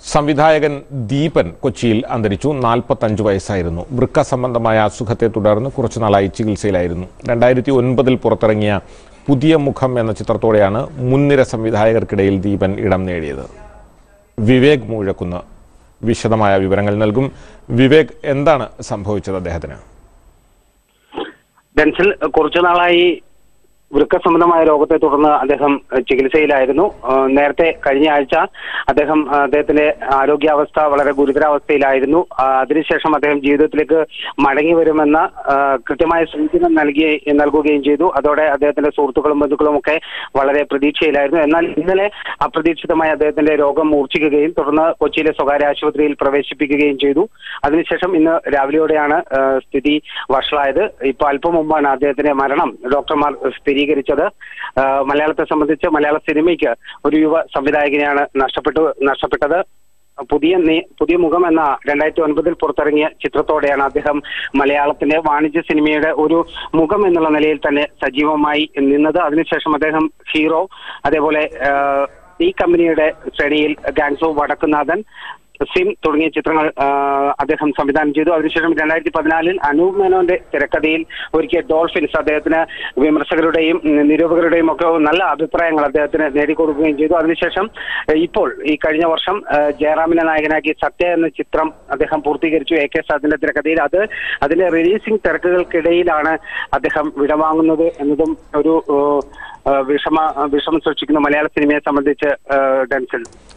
സംവിധായകൻ ദീപൻ കൊച്ചിയിൽ അന്തരിച്ചു നാൽപ്പത്തഞ്ച് വയസ്സായിരുന്നു വൃക്ക സംബന്ധമായ അസുഖത്തെ തുടർന്ന് കുറച്ചുനാളായി ചികിത്സയിലായിരുന്നു രണ്ടായിരത്തി ഒൻപതിൽ പുറത്തിറങ്ങിയ പുതിയ മുഖം എന്ന ചിത്രത്തോടെയാണ് മുൻനിര സംവിധായകർക്കിടയിൽ ദീപൻ ഇടം നേടിയത് വിവേക് മൂഴക്കുന്ന് വിശദമായ വിവരങ്ങൾ നൽകും വിവേക് എന്താണ് സംഭവിച്ചത് അദ്ദേഹത്തിന് ഡെൻസിൽ കുറച്ചു നാളായി വൃക്ക സംബന്ധമായ രോഗത്തെ തുടർന്ന് അദ്ദേഹം ഏഹ്, ചികിത്സയിലായിരുന്നു ഏഹ്, നേരത്തെ കഴിഞ്ഞ ആഴ്ച അദ്ദേഹം ഏഹ്, അദ്ദേഹത്തിന്റെ ആരോഗ്യാവസ്ഥ വളരെ ഗുരുതരാവസ്ഥയിലായിരുന്നു ആ, അതിനുശേഷം അദ്ദേഹം ജീവിതത്തിലേക്ക് മടങ്ങി വരുമെന്ന ഏഹ്, കൃത്യമായ സൂചന നൽകി നൽകുകയും ചെയ്തു അതോടെ അദ്ദേഹത്തിന്റെ സുഹൃത്തുക്കളും ബന്ധുക്കളും ഒക്കെ വളരെ പ്രതീക്ഷയിലായിരുന്നു എന്നാൽ ഇന്നലെ അപ്രതീക്ഷിതമായി അദ്ദേഹത്തിന്റെ രോഗം മൂർച്ഛിക്കുകയും തുടർന്ന് കൊച്ചിയിലെ സ്വകാര്യ ആശുപത്രിയിൽ പ്രവേശിപ്പിക്കുകയും ചെയ്തു അതിനുശേഷം ഇന്ന് രാവിലെയോടെയാണ് ഏഹ്, സ്ഥിതി വഷളായത് ഇപ്പൊ അല്പം മുമ്പാണ് അദ്ദേഹത്തിന്റെ മരണം ഡോക്ടർമാർ സ്ഥിരീകരിച്ചത് ഏഹ്, മലയാളത്തെ സംബന്ധിച്ച് മലയാള സിനിമയ്ക്ക് ഒരു യുവ സംവിധായകനെയാണ് നഷ്ടപ്പെട്ടു നഷ്ടപ്പെട്ടത് പുതിയ നി- പുതിയ മുഖം എന്ന രണ്ടായിരത്തി ഒൻപതിൽ പുറത്തിറങ്ങിയ ചിത്രത്തോടെയാണ് അദ്ദേഹം മലയാളത്തിന്റെ വാണിജ്യ സിനിമയുടെ ഒരു മുഖം എന്നുള്ള നിലയിൽ തന്നെ സജീവമായി നിന്നത് അതിനുശേഷം അദ്ദേഹം ഹീറോ അതേപോലെ ഏഹ്, ഈ കമ്പനിയുടെ ശ്രേണിയിൽ ഗാങ്സ് ഓഫ് വടക്കുനാഥൻ സിം തുടങ്ങിയ ചിത്രങ്ങൾ ആ, അദ്ദേഹം സംവിധാനം ചെയ്തു അതിനുശേഷം രണ്ടായിരത്തി പതിനാലിൽ അനൂപ് മേനോന്റെ തിരക്കഥയിൽ ഒരുക്കിയ ഡോൾഫിൻസ് അദ്ദേഹത്തിന് വിമർശകരുടെയും ഉം, നിരൂപകരുടെയും ഒക്കെ നല്ല അഭിപ്രായങ്ങൾ അദ്ദേഹത്തിന് നേടിക്കൊടുക്കുകയും ചെയ്തു അതിനുശേഷം ഏഹ്, ഇപ്പോൾ ഈ കഴിഞ്ഞ വർഷം ഏഹ്, ജയറാമിനെ നായകനാക്കി സത്യ എന്ന ചിത്രം അദ്ദേഹം പൂർത്തീകരിച്ചു എ കെ സാദിന്റെ തിരക്കഥയിൽ അത് അതിന്റെ റിലീസിംഗ് തിരക്കുകൾക്കിടയിലാണ് അദ്ദേഹം വിടവാങ്ങുന്നത് എന്നതും ഒരു ഏഹ്, ഏഹ്, വിഷമ വിഷമം സൃഷ്ടിക്കുന്ന മലയാള സിനിമയെ സംബന്ധിച്ച് ഏഹ്, ഡെൻസിൽ